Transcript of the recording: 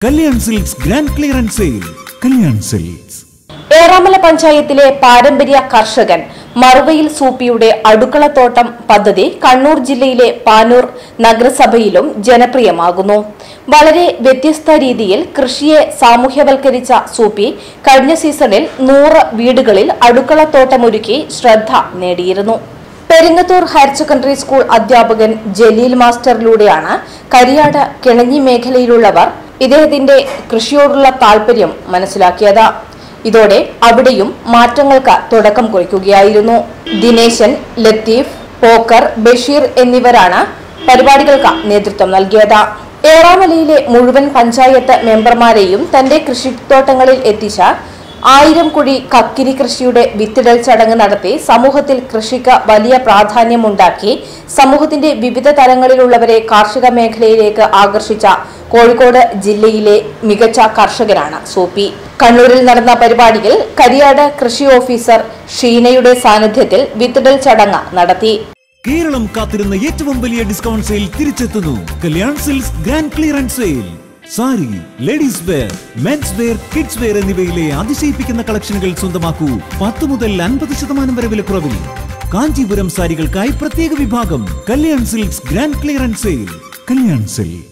Kalyan Silks grand clearance sale Kalyan Silks Eramala പഞ്ചായത്തിലെ പാരമ്പര്യ കർഷകൻ മറുവയിൽ സൂപ്പിയുടെ അടുക്കളത്തോട്ടം പദ്ധതി കണ്ണൂർ ജില്ലയിലെ പാനൂർ നഗരസഭയിലും ജനപ്രിയമാകുന്നു വളരെ വ്യത്യസ്ത രീതിയിൽ കൃഷിയെ സാമൂഹ്യവൽക്കരിച്ച സൂപ്പി കഴിഞ്ഞ സീസണിൽ നൂറ് വീടുകളിൽ അടുക്കളത്തോട്ടമൊരുക്കി ശ്രദ്ധ നേടിയിരുന്നു പെരിങ്ങത്തൂർ ഹയർ സെക്കൻഡറി സ്കൂൾ അധ്യാപകൻ ജലീൽ മാസ്റ്ററിലൂടെയാണ് കരിയാട് കിണഞ്ഞി മേഖലയിലുള്ളവർ ഇദ്ദേഹത്തിന്റെ കൃഷിയോടുള്ള താൽപര്യം മനസ്സിലാക്കിയത് ഇതോടെ അവിടെയും മാറ്റങ്ങൾക്ക് തുടക്കം കുറിക്കുകയായിരുന്നു ദിനേശൻ ലത്തീഫ് പോക്കർ ബഷീർ എന്നിവരാണ് പരിപാടികൾക്ക് നേതൃത്വം നൽകിയത് ഏറാമലയിലെ മുഴുവൻ പഞ്ചായത്ത് മെമ്പർമാരെയും തന്റെ കൃഷിത്തോട്ടങ്ങളിൽ എത്തിച്ച ആയിരം കുഴി കക്കിരി കൃഷിയുടെ വിത്തിടൽ ചടങ്ങ് നടത്തി സമൂഹത്തിൽ കൃഷിക്ക് വലിയ പ്രാധാന്യമുണ്ടാക്കി സമൂഹത്തിന്റെ വിവിധ തലങ്ങളിലുള്ളവരെ കാർഷിക മേഖലയിലേക്ക് ആകർഷിച്ച കോഴിക്കോട് ജില്ലയിലെ മികച്ച കർഷകനാണ് സോപ്പി കണ്ണൂരിൽ നടന്ന പരിപാടിയിൽ കരിയാട് കൃഷി ഓഫീസർ ഷീനയുടെ സാന്നിധ്യത്തിൽ വിത്തിടൽ ചടങ്ങ് നടത്തി കേരളം കാത്തിരുന്ന ഏറ്റവും വലിയ ഡിസ്കൗണ്ട് സെയിൽ തിരിച്ചെത്തുന്നു Kalyan Silks grand clearance sale sari ladies wear men's wear kids wear എന്നിവയിലെ അതിശയിപ്പിക്കുന്ന കളക്ഷനുകൾ സ്വന്തമാക്കൂ പത്ത് മുതൽ അൻപത് ശതമാനം വരെ വിലക്കുറവിൽ കാഞ്ചീപുരം സാരികൾക്കായി പ്രത്യേക വിഭാഗം Kalyan Silks grand clearance sale Kalyan silks